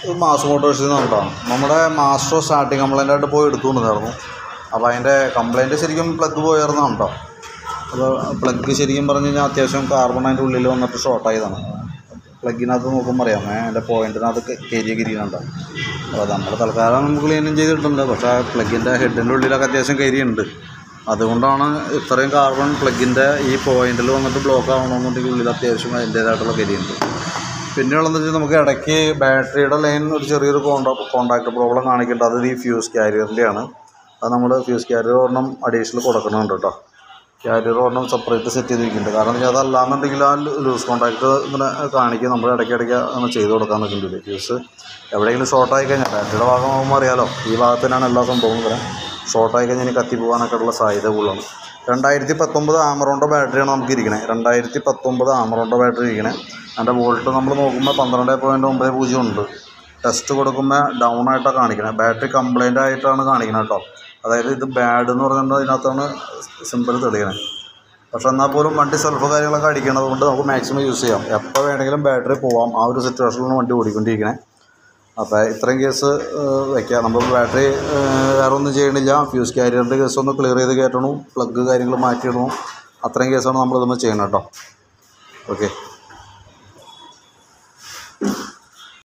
ഇത് മാസ് മോട്ടോഴ്സിൽ നിന്ന് കേട്ടോ നമ്മുടെ മാസ്റ്റർ സ്റ്റാർട്ടിങ് കംപ്ലൈൻ്റ് ആയിട്ട് പോയി എടുത്തുകൊണ്ടിരുന്നായിരുന്നു അപ്പോൾ അതിൻ്റെ കംപ്ലൈൻറ്റ് ശരിക്കും പ്ലഗ് പോയിരുന്നതാണ് കേട്ടോ അപ്പോൾ പ്ലഗ് ശരിക്കും പറഞ്ഞു കഴിഞ്ഞാൽ അത്യാവശ്യം കാർബൺ അതിൻ്റെ ഉള്ളിൽ വന്നിട്ട് ഷോർട്ടായതാണ് പ്ലഗിനകത്ത് നോക്കുമ്പോൾ അറിയാം ഏ, അതിൻ്റെ പോയിൻറ്റിനകത്ത് കരിയ കരിയുന്നുണ്ടോ അപ്പോൾ നമ്മൾ തൽക്കാലം നമുക്ക് ക്ലീനും ചെയ്തിട്ടുണ്ട് പക്ഷേ ആ പ്ലഗിൻ്റെ ഹെഡിൻ്റെ ഉള്ളിലൊക്കെ അത്യാവശ്യം കരിയുണ്ട് അതുകൊണ്ടാണ് ഇത്രയും കാർബൺ പ്ലഗിൻ്റെ ഈ പോയിന്റിൽ വന്നിട്ട് ബ്ലോക്ക് ആവണമെന്നുണ്ടെങ്കിൽ ഉള്ളിൽ അത്യാവശ്യം അതിൻ്റേതായിട്ടുള്ള കരിയുണ്ട് പിന്നെയുള്ളതെന്ന് വെച്ചാൽ നമുക്ക് ഇടയ്ക്ക് ബാറ്ററിയുടെ ലൈൻ ഒരു ചെറിയൊരു കോണ്ടാ കോണ്ടാക്ട് പ്രോബ്ലം കാണിക്കുന്നുണ്ട് അത് ഈ ഫ്യൂസ് ക്യാരിയറിൻ്റെയാണ് അത് നമ്മൾ ഫ്യൂസ് ക്യാരിയർ ഒരെണ്ണം അഡീഷണൽ കൊടുക്കുന്നുണ്ട് കേട്ടോ ക്യാരിയർ ഒരെണ്ണം സെപ്പറേറ്റ് സെറ്റ് ചെയ്തിരിക്കുന്നുണ്ട് കാരണം വെച്ചാൽ അതല്ലാന്നുണ്ടെങ്കിൽ ആ ലൂസ് കോണ്ടാക്ട് ഇങ്ങനെ കാണിക്കും നമ്മൾ ഇടയ്ക്കിടയ്ക്ക് അങ്ങനെ ചെയ്ത് കൊടുക്കാൻ നിൽക്കുന്നുണ്ട് ഫ്യൂസ് എവിടെയെങ്കിലും ഷോർട്ടായി കഴിഞ്ഞാൽ ബാറ്ററിയുടെ ഭാഗമാകുമ്പോൾ അറിയാലോ ഈ ഭാഗത്തിനാണ് എല്ലാ സംഭവവും വരാം ഷോർട്ടായി കഴിഞ്ഞാൽ ഇനി കത്തി പോകാനൊക്കെ ഉള്ള സാധ്യത കൂടുതലാണ് രണ്ടായിരത്തി പത്തൊമ്പത് ആമറോണ്ട ബാറ്ററിയാണ് നമുക്ക് ഇരിക്കണത് രണ്ടായിരത്തി പത്തൊമ്പത് ആമറോണ്ട ബാറ്ററി ഇരിക്കണേ അതിൻ്റെ വോൾട്ട് നമ്മൾ നോക്കുമ്പോൾ പന്ത്രണ്ട് പോയിൻറ്റ് ഒമ്പത് പൂജ്യം ഉണ്ട് ടെസ്റ്റ് കൊടുക്കുമ്പോൾ ഡൗൺ ആയിട്ടാണ് കാണിക്കണത് ബാറ്ററി കംപ്ലൈൻ്റ് ആയിട്ടാണ് കാണിക്കുന്നത് കേട്ടോ അതായത് ഇത് ബാഡ് എന്ന് പറഞ്ഞിട്ട് അതിനകത്താണ് സിമ്പിൾ തെളിയണത് പക്ഷെ എന്നാൽ പോലും വണ്ടി സെൽഫ് കാര്യങ്ങളൊക്കെ അടിക്കണത് കൊണ്ട് നമുക്ക് മാക്സിമം യൂസ് ചെയ്യാം എപ്പോൾ വേണമെങ്കിലും ബാറ്ററി പോവാം ആ ഒരു സിറ്റുവേഷനിലാണ് വണ്ടി ഓടിക്കൊണ്ടിരിക്കണേ അപ്പോൾ ഇത്രയും കേസ് വയ്ക്കുക നമ്മൾ ബാറ്ററി വേറെ ഒന്നും ചെയ്യണില്ല ഫ്യൂസ് ക്യാരിയറിൻ്റെ കേസ് ഒന്ന് ക്ലിയർ ചെയ്ത് കയറ്റണു പ്ലഗ് കാര്യങ്ങൾ മാറ്റിയിടണു അത്രയും കേസാണ് നമ്മൾ ഇതുമ്പോൾ ചെയ്യണം കേട്ടോ ഓക്കെ